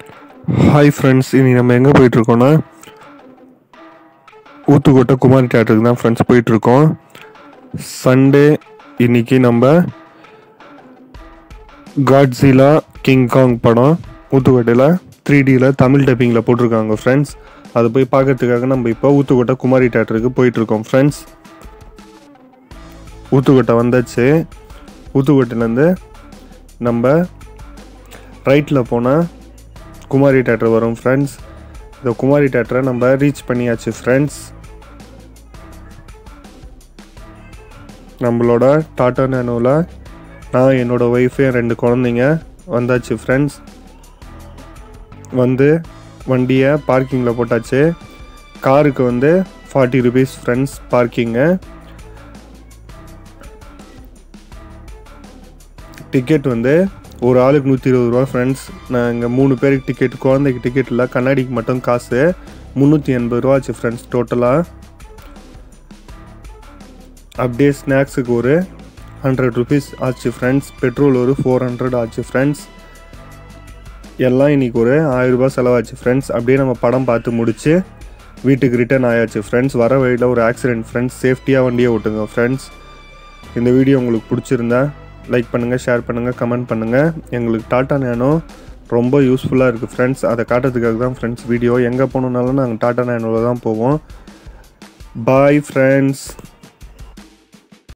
hi friends இனி நம்ம எங்கே போயிட்டுருக்கோன்னா ஊத்துக்கோட்டை குமாரி தேட்டருக்கு தான் ஃப்ரெண்ட்ஸ் போயிட்டுருக்கோம் சண்டே இன்னைக்கு நம்ம காட்ஸிலா கிங் காங் படம் ஊத்துக்கோட்டையில் த்ரீ டியில் தமிழ் டப்பிங்கில் போட்டிருக்காங்க ஃப்ரெண்ட்ஸ் அதை போய் பார்க்கறதுக்காக நம்ம இப்போ ஊத்துக்கோட்டை குமாரி தேட்டருக்கு போயிட்டுருக்கோம் ஃப்ரெண்ட்ஸ் ஊத்துக்கோட்டை வந்தாச்சு ஊத்துக்கோட்டையிலேருந்து நம்ம ரைட்டில் போனால் குமாரி தேட்டர் வரும் ஃப்ரெண்ட்ஸ் இந்த குமாரி தேட்டரை நம்ம ரீச் பண்ணியாச்சு ஃப்ரெண்ட்ஸ் நம்மளோட டாட்டா நேனோவில் நான் என்னோட ஒய்ஃபு என் ரெண்டு குழந்தைங்க வந்தாச்சு ஃப்ரெண்ட்ஸ் வந்து வண்டியை பார்க்கிங்கில் போட்டாச்சு காருக்கு வந்து forty rupees friends parking ticket வந்து ஒரு ஆளுக்கு நூற்றி இருபது ரூபா ஃப்ரெண்ட்ஸ் நாங்கள் மூணு பேருக்கு டிக்கெட் குழந்தைக்கு டிக்கெட் இல்லை கண்ணாடிக்கு மட்டும் காசு முந்நூற்றி எண்பது ரூபா ஆச்சு ஃப்ரெண்ட்ஸ் டோட்டலாக அப்படியே ஸ்நாக்ஸுக்கு ஒரு ஹண்ட்ரட் ருபீஸ் ஆச்சு ஃப்ரெண்ட்ஸ் பெட்ரோல் ஒரு ஃபோர் ஹண்ட்ரட் ஆச்சு ஃப்ரெண்ட்ஸ் எல்லாம் இன்னைக்கு ஒரு ஆயிரம் ரூபாய் செலவாச்சு ஃப்ரெண்ட்ஸ் அப்படியே நம்ம படம் பார்த்து முடிச்சு வீட்டுக்கு ரிட்டர்ன் ஆயாச்சு ஃப்ரெண்ட்ஸ் வர வழியில் ஒரு ஆக்சிடென்ட் ஃப்ரெண்ட்ஸ் சேஃப்டியாக வண்டியை ஓட்டுங்க ஃப்ரெண்ட்ஸ் இந்த வீடியோ உங்களுக்கு பிடிச்சிருந்தா லைக் பண்ணுங்கள் ஷேர் பண்ணுங்கள் கமெண்ட் பண்ணுங்கள் எங்களுக்கு டாட்டா நேனோ ரொம்ப யூஸ்ஃபுல்லாக இருக்குது ஃப்ரெண்ட்ஸ் அதை காட்டுறதுக்காக தான் ஃப்ரெண்ட்ஸ் வீடியோ எங்கே போகணுன்னாலும் நாங்கள் டாட்டா நேனோவில் தான் போவோம் பாய் ஃப்ரெண்ட்ஸ்